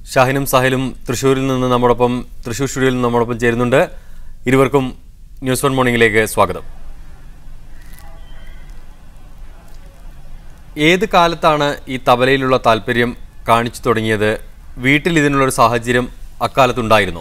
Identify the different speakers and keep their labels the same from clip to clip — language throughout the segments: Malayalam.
Speaker 1: ഷാഹിനും സാഹിലും തൃശ്ശൂരിൽ നിന്ന് നമ്മോടൊപ്പം തൃശ്ശൂർ സ്റ്റുഡിയോയിൽ നിന്ന് നമ്മോടൊപ്പം ചേരുന്നുണ്ട് ഇരുവർക്കും ന്യൂസ് വൺ മോർണിംഗിലേക്ക് സ്വാഗതം ഏത് കാലത്താണ് ഈ തബലയിലുള്ള താല്പര്യം കാണിച്ചു തുടങ്ങിയത് വീട്ടിൽ ഇതിനുള്ളൊരു സാഹചര്യം അക്കാലത്തുണ്ടായിരുന്നോ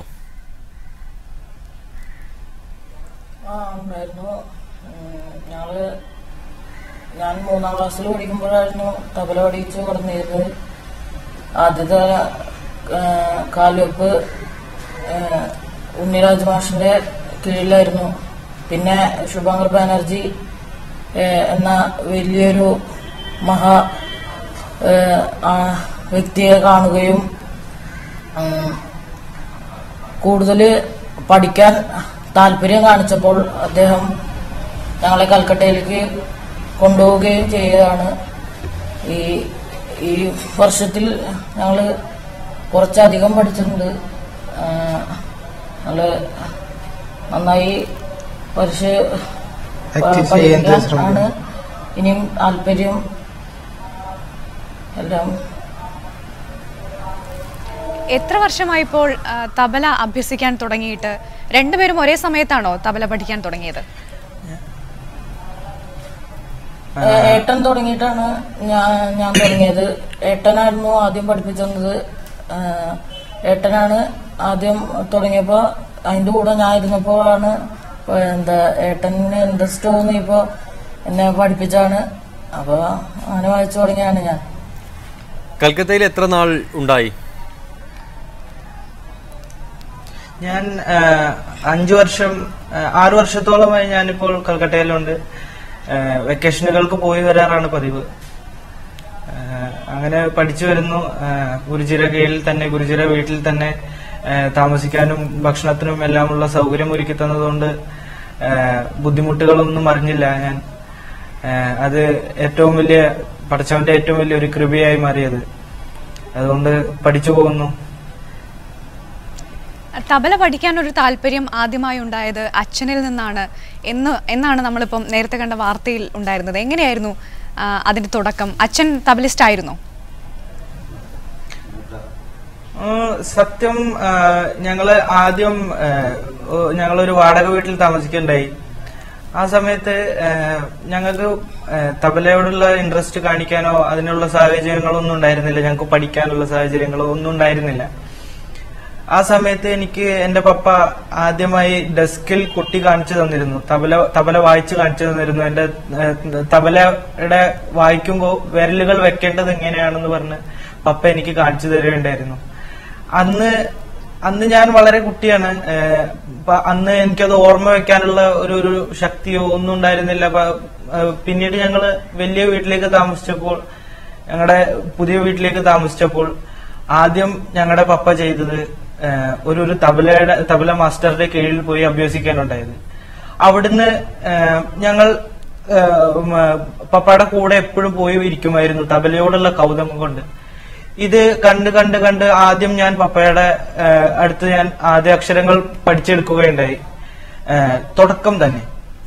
Speaker 2: ആ ഉണ്ടായിരുന്നു ഉം, ഞങ്ങള് ഞാൻ മൂന്നാം ക്ലാസ്സിൽ പഠിക്കുമ്പോഴായിരുന്നു തബല പഠിച്ചു കിടന്നിരുന്നത് ആദ്യത്തെ ആ, കാൽവെപ്പ് ആ, ഉണ്ണിരാജ് മാഷിന്റെ കീഴിലായിരുന്നു പിന്നെ ശുഭാങ്കർ ബാനർജി ആ, എന്ന വലിയൊരു മഹാ ആ, ആ വ്യക്തിയെ കാണുകയും ഉം, കൂടുതൽ പഠിക്കാൻ താല്പര്യം കാണിച്ചപ്പോൾ അദ്ദേഹം ഞങ്ങളെ കൽക്കട്ടയിലേക്ക് കൊണ്ടുപോവുകയും ചെയ്തതാണ് ഈ ഈ വർഷത്തിൽ ഞങ്ങൾ കുറച്ചധികം പഠിച്ചിട്ടുണ്ട് ആ, ഞങ്ങള് നന്നായി പരിശ
Speaker 3: Practice ചെയ്യാൻ
Speaker 2: പഠിക്കാൻ
Speaker 3: ശ്രമിക്കുന്നു.
Speaker 2: ആണ് ഇനിയും താല്പര്യം എല്ലാം
Speaker 4: എത്ര വർഷമായിപ്പോൾ ആ, തബല അഭ്യസിക്കാൻ തുടങ്ങിയിട്ട് രണ്ടുപേരും ഒരേ സമയത്താണോ തബല പഠിക്കാൻ തുടങ്ങിയത്
Speaker 2: ഏ- ഏട്ടൻ തുടങ്ങിയിട്ടാണ് ഞാൻ ഞാൻ തുടങ്ങിയത് ഏട്ടനായിരുന്നു ആദ്യം പഠിപ്പിച്ചത് ആ, ഏട്ടനാണ് ആദ്യം തുടങ്ങിയപ്പോ അതിന്റെ കൂടെ ഞാൻ ഇരുന്നപ്പോഴാണ് ഇപ്പൊ എന്താ ഏട്ടന് ഇൻട്രസ്റ്റ് തോന്നിയപ്പോ എന്നെ പഠിപ്പിച്ചാണ് അപ്പൊ അങ്ങനെ വായിച്ചു തുടങ്ങിയാണ് ഞാൻ
Speaker 1: കൽക്കത്തയിൽ എത്ര നാൾ ഉണ്ടായി
Speaker 3: ഞാൻ ആ, അഞ്ചു വർഷം ആ, ആറു വർഷത്തോളമായി ഞാനിപ്പോൾ കൽക്കട്ടയിലുണ്ട് ആ, വെക്കേഷനുകൾക്ക് പോയി വരാറാണ് പതിവ് ആ, അങ്ങനെ പഠിച്ചു വരുന്നു ആ, ഗുരുജിര കീഴിൽ തന്നെ ഗുരുജിര വീട്ടിൽ തന്നെ ആ, താമസിക്കാനും ഭക്ഷണത്തിനും എല്ലാമുള്ള സൗകര്യം ഒരുക്കി തന്നതുകൊണ്ട് ആ, ബുദ്ധിമുട്ടുകളൊന്നും അറിഞ്ഞില്ല ഞാൻ ആ, അത് ഏറ്റവും വലിയ പഠിച്ചവന്റെ ഏറ്റവും വലിയ ഒരു കൃപയായി മാറിയത് അതുകൊണ്ട് പഠിച്ചു പോകുന്നു
Speaker 4: തബല പഠിക്കാൻ ഒരു താല്പര്യം ആദ്യമായി ഉണ്ടായത് അച്ഛനിൽ നിന്നാണ് എന്ന് എന്നാണ് നമ്മളിപ്പം നേരത്തെ കണ്ട വാർത്തയിൽ ഉണ്ടായിരുന്നത് എങ്ങനെയായിരുന്നു ആ, അതിന്റെ തുടക്കം അച്ഛൻ തബലിസ്റ്റ് ആയിരുന്നോ
Speaker 3: ആ, സത്യം ആ, ഞങ്ങള് ആദ്യം ആ, ഓ, ഞങ്ങളൊരു വാടക വീട്ടിൽ താമസിക്കണ്ടായി ആ സമയത്ത് ആ, ഞങ്ങൾക്ക് ആ, തബലയോടുള്ള ഇൻട്രസ്റ്റ് കാണിക്കാനോ അതിനുള്ള സാഹചര്യങ്ങളോ ഒന്നും ഉണ്ടായിരുന്നില്ല ഞങ്ങൾക്ക് പഠിക്കാനുള്ള സാഹചര്യങ്ങളോ ഒന്നും ഉണ്ടായിരുന്നില്ല ആ സമയത്ത് എനിക്ക് എന്റെ പപ്പ ആദ്യമായി ഡെസ്കിൽ കുട്ടി കാണിച്ചു തന്നിരുന്നു തബല തബല വായിച്ച് കാണിച്ചു തന്നിരുന്നു എന്റെ ഏഹ്, തബലയുടെ വായിക്കുമ്പോൾ വിരലുകൾ വെക്കേണ്ടത് എങ്ങനെയാണെന്ന് പറഞ്ഞ് പപ്പ എനിക്ക് കാണിച്ചു തരുകയുണ്ടായിരുന്നു അന്ന് അന്ന് ഞാൻ വളരെ കുട്ടിയാണ് ഏഹ്, പ- അന്ന് എനിക്കത് ഓർമ്മ വെക്കാനുള്ള ഒരു ഒരു ശക്തിയോ ഒന്നും ഉണ്ടായിരുന്നില്ല പ- ഏഹ്, പിന്നീട് ഞങ്ങള് വലിയ വീട്ടിലേക്ക് താമസിച്ചപ്പോൾ ഞങ്ങളുടെ പുതിയ വീട്ടിലേക്ക് താമസിച്ചപ്പോൾ ആദ്യം ഞങ്ങളുടെ പപ്പ ചെയ്തത് ഏഹ്, ഒരു ഒരു തബലയുടെ തബല മാസ്റ്ററുടെ കീഴിൽ പോയി അഭ്യസിക്കാനുണ്ടായത് അവിടുന്ന് ഏഹ്, ഞങ്ങൾ ഏഹ്, ഉം, ഏഹ്, പപ്പയുടെ കൂടെ എപ്പോഴും പോയി ഇരിക്കുമായിരുന്നു തബലയോടുള്ള കൗതുകം കൊണ്ട് ഇത് കണ്ട് കണ്ട് കണ്ട് ആദ്യം ഞാൻ പപ്പയുടെ ഏഹ്, അടുത്ത് ഞാൻ ആദ്യ അക്ഷരങ്ങൾ പഠിച്ചെടുക്കുകയുണ്ടായി ഏഹ്, തുടക്കം തന്നെ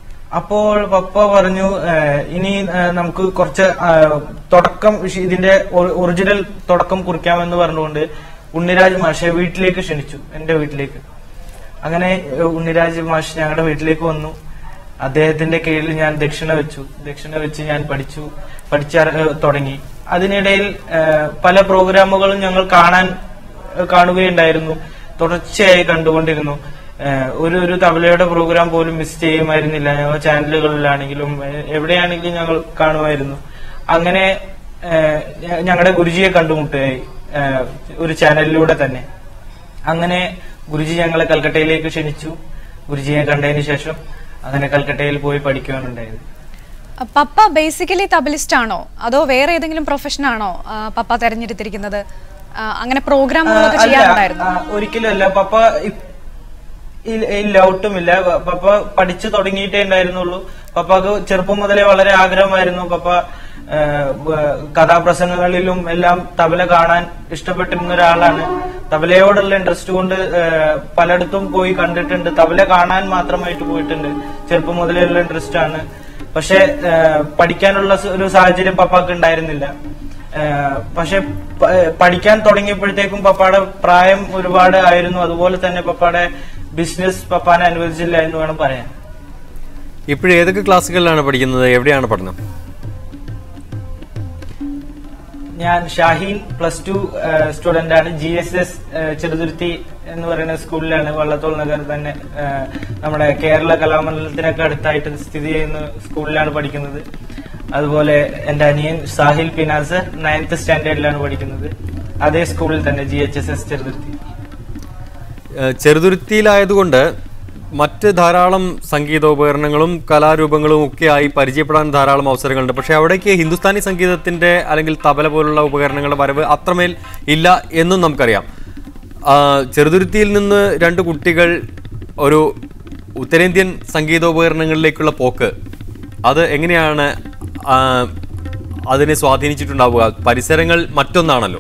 Speaker 3: അപ്പോൾ പപ്പ പറഞ്ഞു ഏഹ്, ഇനി ഏഹ്, നമുക്ക് കുറച്ച് ആഹ്, തുടക്കം വിഷ- ഇതിന്റെ ഒ- ഒറിജിനൽ തുടക്കം കുറിക്കാമെന്ന് പറഞ്ഞുകൊണ്ട് ഉണ്ണിരാജ് മാഷെ വീട്ടിലേക്ക് ക്ഷണിച്ചു എന്റെ വീട്ടിലേക്ക് അങ്ങനെ ഏഹ്, ഉണ്ണിരാജ് മാഷ് ഞങ്ങളുടെ വീട്ടിലേക്ക് വന്നു അദ്ദേഹത്തിന്റെ കീഴിൽ ഞാൻ ദക്ഷിണ വെച്ചു ദക്ഷിണ വെച്ച് ഞാൻ പഠിച്ചു പഠിച്ച തുടങ്ങി അതിനിടയിൽ ഏഹ്, പല പ്രോഗ്രാമുകളും ഞങ്ങൾ കാണാൻ ഏഹ്, കാണുകയുണ്ടായിരുന്നു തുടർച്ചയായി കണ്ടുകൊണ്ടിരുന്നു ഏഹ്, ഒരു ഒരു തബലയുടെ പ്രോഗ്രാം പോലും മിസ് ചെയ്യുമായിരുന്നില്ല ഞങ്ങൾ ചാനലുകളിലാണെങ്കിലും ഏഹ്, എവിടെയാണെങ്കിലും ഞങ്ങൾ കാണുമായിരുന്നു അങ്ങനെ ഏഹ്, ഞ- ഞങ്ങളുടെ ഗുരുജിയെ കണ്ടുമുട്ടുകയായി ഏഹ്, ഒരു ചാനലിലൂടെ തന്നെ അങ്ങനെ ഗുരുജി ഞങ്ങളെ കൽക്കട്ടയിലേക്ക് ക്ഷണിച്ചു ഗുരുജിയെ കണ്ടതിന് ശേഷം അങ്ങനെ കൽക്കട്ടയിൽ പോയി പഠിക്കുവാനുണ്ടായത്
Speaker 4: ആ, പപ്പ ബേസിക്കലി തബലിസ്റ്റ് ആണോ അതോ വേറെ ഏതെങ്കിലും പ്രൊഫഷൻ ആണോ ആ, പപ്പ തെരഞ്ഞെടുത്തിരിക്കുന്നത് ആ, അങ്ങനെ പ്രോഗ്രാമുകളൊക്കെ
Speaker 3: ആ, അല്ല,
Speaker 4: ചെയ്യാറുണ്ടായിരുന്നു
Speaker 3: ആ, ഒരിക്കലും അല്ല പപ്പ ഇ- ഇല്ല- ഇല്ല ഒട്ടുമില്ല പ- പപ്പ പഠിച്ചു തുടങ്ങിയിട്ടേ ഉണ്ടായിരുന്നുള്ളൂ പപ്പക്ക് ചെറുപ്പം മുതലേ വളരെ ആഗ്രഹമായിരുന്നു പപ്പ ആ, ബ- കഥാപ്രസംഗങ്ങളിലും എല്ലാം തബല കാണാൻ ഇഷ്ടപ്പെട്ടിരുന്ന ഒരാളാണ് തബലയോടുള്ള ഇൻട്രസ്റ്റ് കൊണ്ട് ആ, പലയിടത്തും പോയി കണ്ടിട്ടുണ്ട് തബല കാണാൻ മാത്രമായിട്ട് പോയിട്ടുണ്ട് ചെറുപ്പം മുതലേ ഉള്ള ഇൻട്രസ്റ്റ് ആണ് പക്ഷെ ആ, പഠിക്കാനുള്ള സ- ഒരു സാഹചര്യം പപ്പാക്ക് ഉണ്ടായിരുന്നില്ല ഏഹ് പക്ഷെ പ- ഏഹ് പഠിക്കാൻ തുടങ്ങിയപ്പോഴത്തേക്കും പപ്പാടെ പ്രായം ഒരുപാട് ആയിരുന്നു അതുപോലെ തന്നെ പപ്പാടെ ബിസിനസ് പപ്പാനെ അനുവദിച്ചില്ല എന്ന് വേണം പറയാൻ
Speaker 1: ഇപ്പോഴും ഏതൊക്കെ ക്ലാസ്സുകളിലാണ് പഠിക്കുന്നത് എവിടെയാണ് പഠനം
Speaker 3: ഞാൻ ഷാഹീൻ പ്ലസ് ടു സ്റ്റുഡന്റ് ആണ് ജി എസ് എസ് ചെറുതുരുത്തി എന്ന് പറയുന്ന സ്കൂളിലാണ് വള്ളത്തോൾ നഗർ തന്നെ ഏഹ്, നമ്മുടെ കേരള കലാമണ്ഡലത്തിനൊക്കെ അടുത്തായിട്ട് സ്ഥിതി ചെയ്യുന്ന സ്കൂളിലാണ് പഠിക്കുന്നത് അതുപോലെ എന്റെ അനിയൻ സാഹിൽ പിനാസ് നയൻത്ത് സ്റ്റാൻഡേർഡിലാണ് പഠിക്കുന്നത് അതേ സ്കൂളിൽ തന്നെ G H S S Cheruthuruthy
Speaker 1: ഏഹ് ചെറുതുരുത്തിയിലായതുകൊണ്ട് മറ്റ് ധാരാളം സംഗീതോപകരണങ്ങളും കലാരൂപങ്ങളും ഒക്കെ ആയി പരിചയപ്പെടാൻ ധാരാളം അവസരങ്ങളുണ്ട് പക്ഷെ അവിടേക്ക് ഹിന്ദുസ്ഥാനി സംഗീതത്തിന്റെ അല്ലെങ്കിൽ തബല പോലുള്ള ഉപകരണങ്ങളുടെ വരവ് അത്രമേൽ ഇല്ല എന്നും നമുക്കറിയാം ആ, ചെറുതുരുത്തിയിൽ നിന്ന് രണ്ട് കുട്ടികൾ ഒരു ഉത്തരേന്ത്യൻ സംഗീതോപകരണങ്ങളിലേക്കുള്ള പോക്ക് അത് എങ്ങനെയാണ് ആ, അതിനെ സ്വാധീനിച്ചിട്ടുണ്ടാവുക പരിസരങ്ങൾ മറ്റൊന്നാണല്ലോ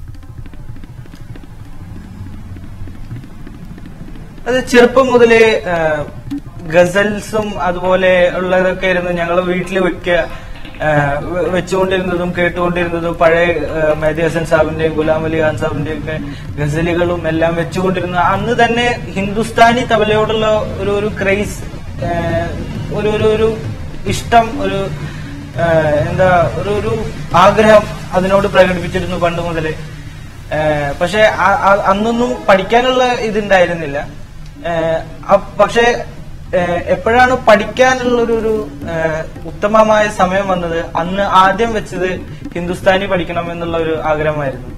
Speaker 3: അത് ചെറുപ്പം മുതലേ ആ, ഗസൽസും അതുപോലെ ഉള്ളതൊക്കെ ആയിരുന്നു ഞങ്ങൾ വീട്ടിൽ വെക്കുക ആ, വെ- വെച്ചുകൊണ്ടിരുന്നതും കേട്ടുകൊണ്ടിരുന്നതും പഴയ ആ, മെഹദി ഹസൻ സാഹിബിന്റെയും ഗുലാം അലി ഖാൻ സാഹിബിന്റെയും ഒക്കെ ഗസലുകളും എല്ലാം വെച്ചുകൊണ്ടിരുന്ന അന്ന് തന്നെ ഹിന്ദുസ്ഥാനി തബലയോടുള്ള ഒരു ഒരു ക്രൈസ് ഒരു ഒരു ഒരു ഇഷ്ടം ഒരു ആ, എന്താ ഒരു ഒരു ആഗ്രഹം അതിനോട് പ്രകടിപ്പിച്ചിരുന്നു പണ്ട് മുതലേ ഏഹ് പക്ഷെ ആ- ആ- അന്നൊന്നും പഠിക്കാനുള്ള ഇതുണ്ടായിരുന്നില്ല ഏഹ് അ- പക്ഷെ ഏഹ് എപ്പോഴാണ് പഠിക്കാനുള്ള ഒരു ഒരു ഏഹ് ഉത്തമമായ സമയം വന്നത് അന്ന് ആദ്യം വെച്ചത് ഹിന്ദുസ്ഥാനി പഠിക്കണം എന്നുള്ള ഒരു ആഗ്രഹമായിരുന്നു